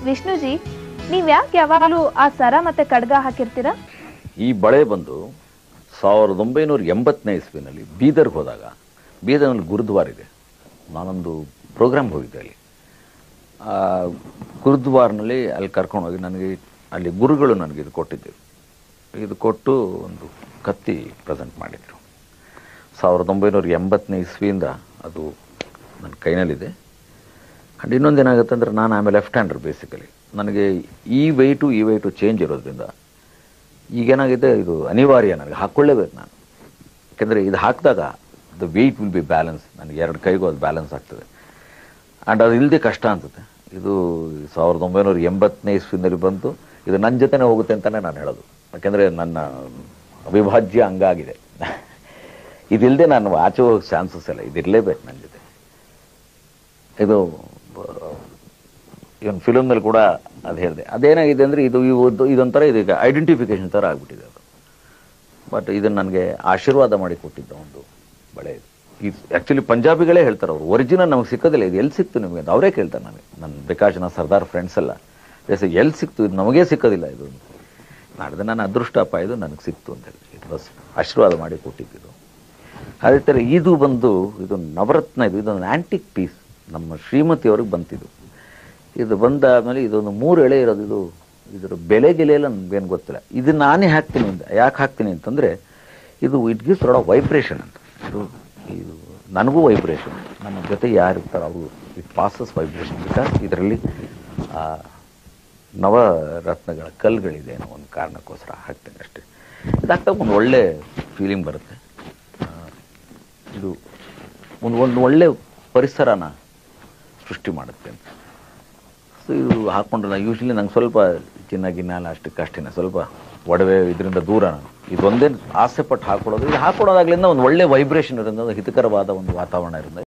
ವಿಷ್ಣುಜಿ ನೀವ್ ಯಾಕೆ ಯಾವಾಗಲೂ ಆ ಸರ ಮತ್ತೆ ಕಡ್ಗ ಹಾಕಿರ್ತೀರಾ ಈ ಬಳೆ ಬಂದು ಸಾವಿರದ ಒಂಬೈನೂರ ಎಂಬತ್ತನೇ ಇಸ್ವಿನಲ್ಲಿ ಬೀದರ್ಗೆ ಹೋದಾಗ ಬೀದರ್ನಲ್ಲಿ ಗುರುದ್ವಾರ ಇದೆ ನಾನೊಂದು ಪ್ರೋಗ್ರಾಮ್ಗೆ ಹೋಗಿದ್ದೆ ಅಲ್ಲಿ ಆ ಗುರುದ್ವಾರ್ನಲ್ಲಿ ಅಲ್ಲಿ ಕರ್ಕೊಂಡೋಗಿ ನನಗೆ ಅಲ್ಲಿ ಗುರುಗಳು ನನಗೆ ಇದು ಕೊಟ್ಟಿದ್ದರು ಇದು ಕೊಟ್ಟು ಒಂದು ಕತ್ತಿ ಪ್ರೆಸೆಂಟ್ ಮಾಡಿದರು ಸಾವಿರದ ಒಂಬೈನೂರ ಎಂಬತ್ತನೇ ಇಸ್ವಿಯಿಂದ ಅದು ನನ್ನ ಕೈನಲ್ಲಿದೆ ಆ್ಯಂಡ್ ಇನ್ನೊಂದು ಏನಾಗುತ್ತೆ ಅಂದರೆ ನಾನು ಆಮೇಲೆ ಲೆಫ್ಟ್ ಹ್ಯಾಂಡರ್ ಬೇಸಿಕಲಿ ನನಗೆ ಈ ವೆಯ್ಟು ಈ ವೆಯ್ಟು ಚೇಂಜ್ ಇರೋದ್ರಿಂದ ಈಗೇನಾಗಿದೆ ಇದು ಅನಿವಾರ್ಯ ನನಗೆ ಹಾಕ್ಕೊಳ್ಳೇಬೇಕು ನಾನು ಯಾಕೆಂದರೆ ಇದು ಹಾಕಿದಾಗ the weight will be balance ನನಗೆ ಎರಡು ಕೈಗೂ ಅದು ಬ್ಯಾಲೆನ್ಸ್ ಆಗ್ತದೆ ಆ್ಯಂಡ್ ಅದು ಇಲ್ಲದೆ ಕಷ್ಟ ಅನ್ಸುತ್ತೆ ಇದು ಸಾವಿರದ ಒಂಬೈನೂರ ಎಂಬತ್ತನೇ ಇಸ್ವಿನಲ್ಲಿ ಬಂತು ಇದು ನನ್ನ ಜೊತೆನೇ ಹೋಗುತ್ತೆ ಅಂತಲೇ ನಾನು ಹೇಳೋದು ಯಾಕೆಂದರೆ ನನ್ನ ಅವಿಭಾಜ್ಯ ಅಂಗ ಆಗಿದೆ ಇದಿಲ್ಲದೆ ನಾನು ಆಚೆ ಹೋಗೋ ಚಾನ್ಸಸ್ ಇಲ್ಲ ಇದಿರಲೇಬೇಕು ನನ್ನ ಜೊತೆ ಇದು ಇವನ್ ಫಿಲಮ್ನಲ್ಲಿ ಕೂಡ ಅದು ಹೇಳಿದೆ ಅದೇನಾಗಿದೆ ಅಂದರೆ ಇದು ಇವತ್ತು ಇದೊಂಥರ ಇದೀಗ ಐಡೆಂಟಿಫಿಕೇಶನ್ ಥರ ಆಗ್ಬಿಟ್ಟಿದೆ ಅದು ಬಟ್ ಇದನ್ನು ನನಗೆ ಆಶೀರ್ವಾದ ಮಾಡಿ ಕೊಟ್ಟಿದ್ದ ಒಂದು ಬಳೆ ಇದು ಇದು ಆ್ಯಕ್ಚುಲಿ ಪಂಜಾಬಿಗಳೇ ಹೇಳ್ತಾರೆ ಅವರು ಒರಿಜಿನಲ್ ನಮಗೆ ಸಿಕ್ಕೋದಿಲ್ಲ ಇದು ಎಲ್ಲಿ ಸಿಕ್ತು ನಿಮಗೆ ಅಂತ ಅವರೇ ಕೇಳ್ತಾರೆ ನನಗೆ ನನ್ನ ಬೇಕಾಶ್ ಜನ ಸರ್ದಾರ್ ಫ್ರೆಂಡ್ಸ್ ಎಲ್ಲ ಎಸ್ ಎಲ್ಲಿ ಸಿಕ್ತು ಇದು ನಮಗೇ ಸಿಕ್ಕೋದಿಲ್ಲ ಇದು ನಾಡಿದ ನನ್ನ ಅದೃಷ್ಟಪ್ಪ ಇದು ನನಗೆ ಸಿಕ್ತು ಅಂತ ಹೇಳಿ ಇದು ಬಸ್ ಆಶೀರ್ವಾದ ಮಾಡಿ ಕೊಟ್ಟಿದ್ದು ಅದೇ ಥರ ಇದು ಬಂದು ಇದು ನವರತ್ನ ಇದು ಇದೊಂದು ಆ್ಯಂಟಿಕ್ ಪೀಸ್ ನಮ್ಮ ಶ್ರೀಮತಿಯವ್ರಿಗೆ ಬಂತಿದ್ದು ಇದು ಬಂದಾದ್ಮೇಲೆ ಇದೊಂದು ಮೂರು ಎಳೆ ಇರೋದು ಇದು ಇದರ ಬೆಲೆ ಗೆಲೆ ಎಲ್ಲ ನಮ್ಗೇನು ಗೊತ್ತಿಲ್ಲ ಇದು ನಾನೇ ಹಾಕ್ತೀನಿ ಅಂತ ಯಾಕೆ ಹಾಕ್ತೀನಿ ಅಂತಂದರೆ ಇದು it gives lot of vibration ಅಂತ ಇದು ಇದು ನನಗೂ ವೈಬ್ರೇಷನ್ ನನ್ನ ಜೊತೆ ಯಾರು ಇರ್ತಾರೋ ಅವರು ಇಟ್ ಪಾಸಸ್ ವೈಬ್ರೇಷನ್ ಬಿಕಾಸ್ ಇದರಲ್ಲಿ ನವರತ್ನಗಳ ಕಲ್ಲುಗಳಿದೆ ಅನ್ನೋ ಒಂದು ಕಾರಣಕ್ಕೋಸ್ಕರ ಹಾಕ್ತೀನಿ ಅಷ್ಟೇ ಇದಾಗ್ತಾ ಒಂದು ಒಳ್ಳೆ ಫೀಲಿಂಗ್ ಬರುತ್ತೆ ಆ, ಇದು ಒಂದು ಒಂದು ಒಳ್ಳೆ ಪರಿಸರನ ಸೃಷ್ಟಿ ಮಾಡುತ್ತೆ ಅಂತ ಸೊ ಇದು ಹಾಕ್ಕೊಂಡ್ರೆ ನಾನು ಯೂಶ್ವಲಿ ನಂಗೆ ಸ್ವಲ್ಪ ಚಿನ್ನ ಗಿನ್ನ ಎಲ್ಲ ಅಷ್ಟಕ್ಕೆ ಅಷ್ಟೇನೆ ಸ್ವಲ್ಪ ಒಡವೆ ಇದರಿಂದ ದೂರ ನಾನು ಇದೊಂದೇ ಆಸೆ ಪಟ್ಟು ಹಾಕೊಳ್ಳೋದು ಇದು ಹಾಕೊಳ್ಳೋದಾಗ್ಲಿಂದ ಒಂದು ಒಳ್ಳೆ ವೈಬ್ರೇಷನ್ ಇರೋದ್ರಿಂದ ಒಂದು ಹಿತಕರವಾದ ಒಂದು ವಾತಾವರಣ ಇರೋದ್ರಿಂದ